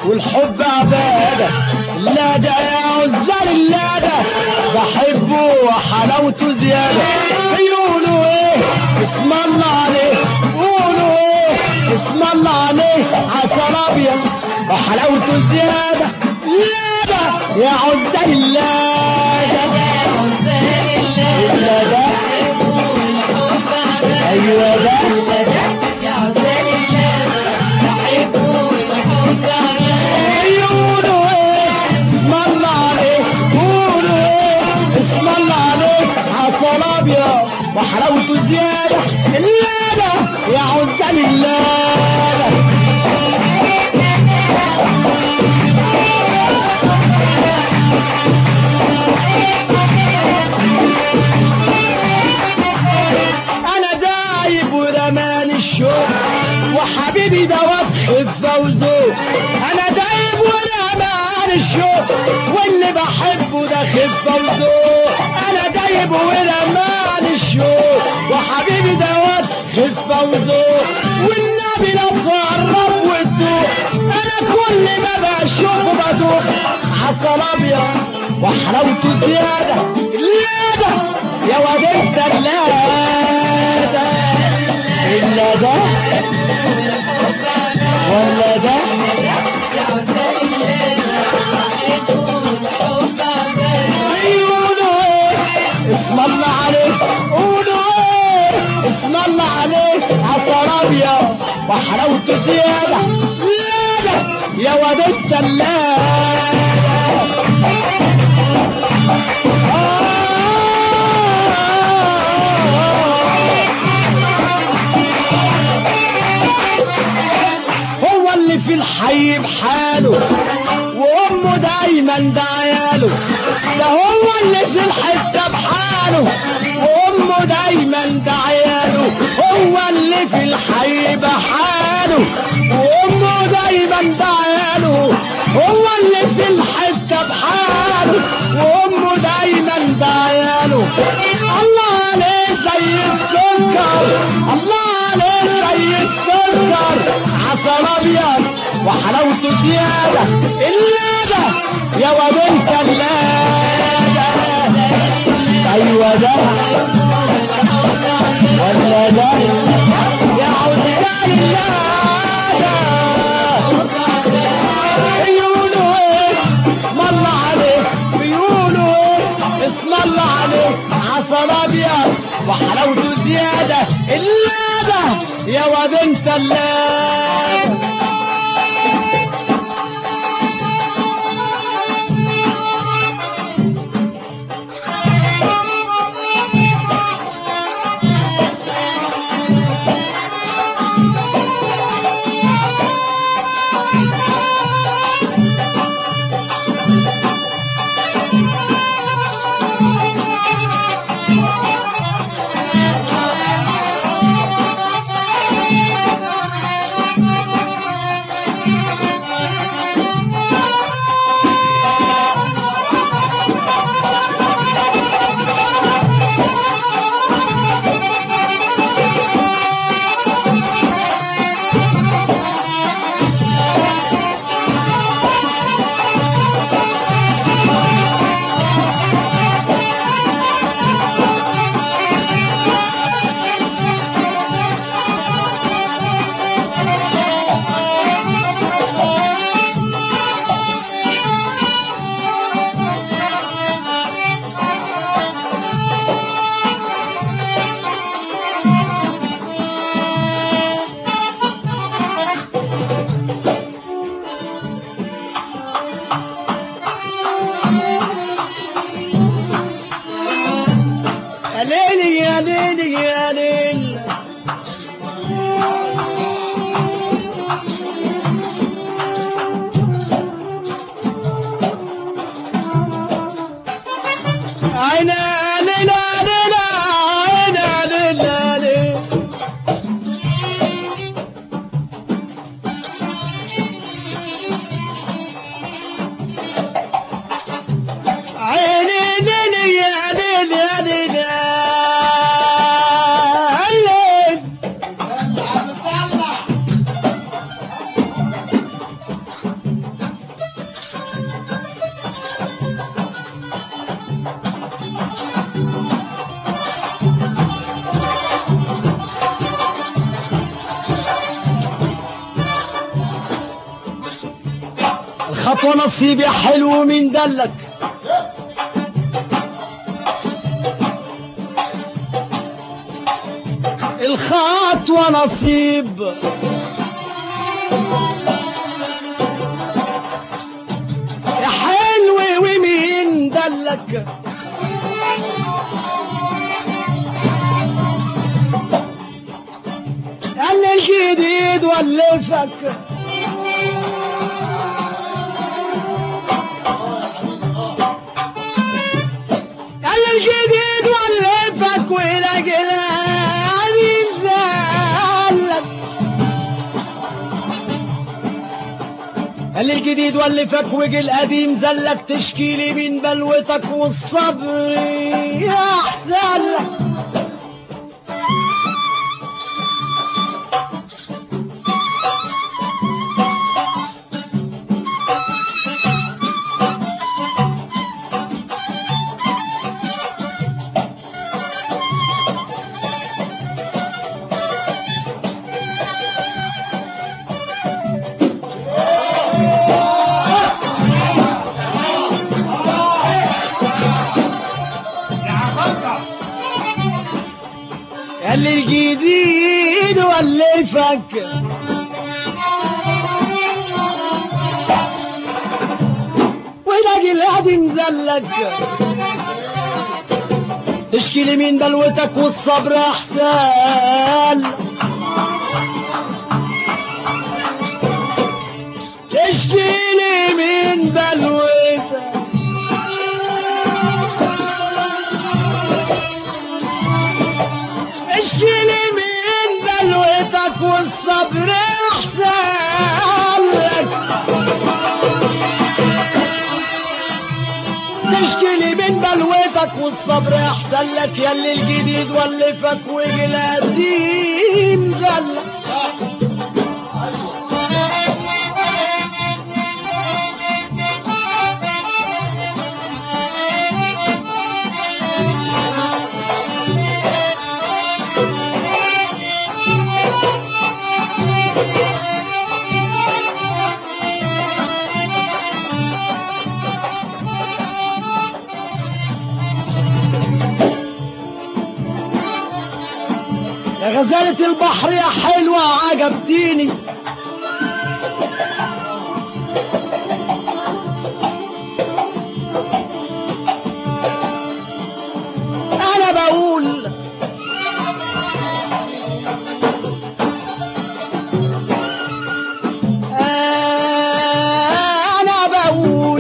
والحب عبادة لا ده يا عزال الله ده بحبه وحلاوته زيادة يقولوا ايه اسم الله عليه قولوا ايه اسم الله عليه عسل ابيض وحلاوته زيادة لا ده يا عزال الله ده إلا ده ايوه ده يقولوا ايه اسم الله عليه قولوا ايه اسم الله عليه عسل ابيض وحلاوته زياده اللاده يا عزال اللاده انا دايب ورمان الشوق وحبيبي دوت خفه وذوق انا دايب ورمان الشوق واللي بحبه ده خفه وذوق انا دايب ورمان الشوق وحبيبي دوت خفه وذوق والنبي لو تقرب وتدوق انا كل ما بشوفه بدوق عسل ابيض وحلاوته زياده اللاده يا واد انت اللاده الا ده ولا ده يقولوا ايه اسم الله عليك قولوا ايه اسم الله عليك عسل ابيض وحلاوته زياده زياده يا واد انت اللاده هو اللي في الحي بحاله وامه دايما ده عياله ده هو اللي في الحته بحاله وامه دايما ده عياله هو اللي في الحي بحاله وامه دايما ده عياله هو اللي في الحته بحاله وامه دايما ده عياله الله عليه زي السكر الله عليه زي السكر عسل ابيض وحلاوته زياده اللاده يا واد انت اللاده ايوه ده ولا ده يا عزال اللاده بيقولوا ايه اسم الله عليك بيقولوا ايه اسم الله عليك عسل ابيض وحلاوته زياده اللاده يا واد انت اللاده الخطوة نصيب يا حلو مين دلك الخطوة نصيب يا حلو ومين دلك قال لي الجديد ولفك قال لي الجديد ولفك ولا جلالي زعلك قال لي الجديد ولفك وجي القديم زلك تشكيلي من بلوتك والصبر يا احسن لك قال لي جديد ولفك ولاقي الهدي مزلك تشكي لي من بلوتك والصبر احسن تشكي لي من بلوتك اشكي لي من بلوتك والصبر احسن لك تشكي لي من بلوتك والصبر احسن لك يلي الجديد ولفك وجلاتي مزلك يا غزالة البحر يا حلوة عجبتيني أنا بقول أنا بقول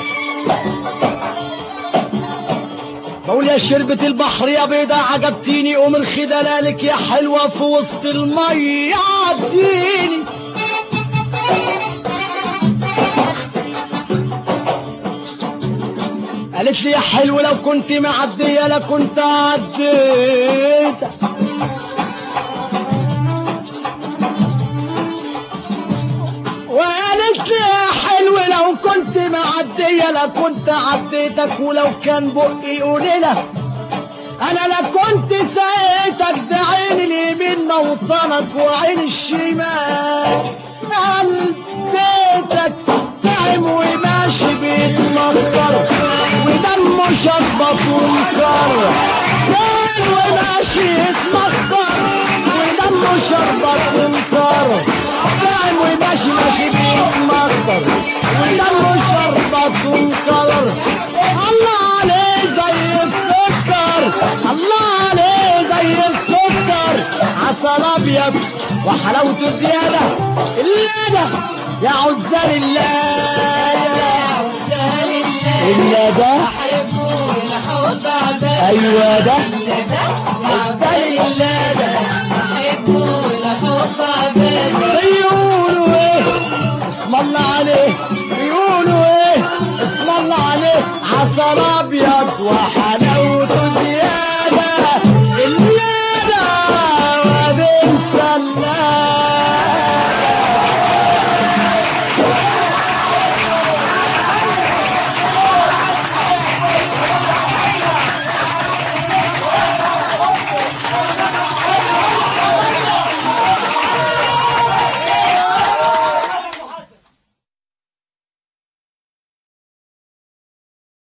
بقول يا شربة البحر يا بيضة عجبتيني ومن خدلالك يا حلوة في وسط المية عديني قالت لي يا حلو لو كنت معدية لكنت عديت وقالت لي يا حلو لو كنت معدية لكنت عديتك ولو كان بقي قليلة انا لا كنت سايتك ده عين اليمين موطنك وعين الشمال قلب بيتك تعم وماشي بيتمطر ودمه شخبط ومكر تعم وماشي يتمخر ودمه شخبط ومكر تعم وماشي ماشي بيتمطر ودمه شخبط ومكر الله عليه زي السكر الله عليه زي السكر عسل ابيض وحلاوته زياده اللاده يا عزال اللاده اللاده ايوه ده عزال اللاده بيقولوا ايه اسم الله عليه بيقولوا ايه اسم الله عليه عسل ابيض وحلاوته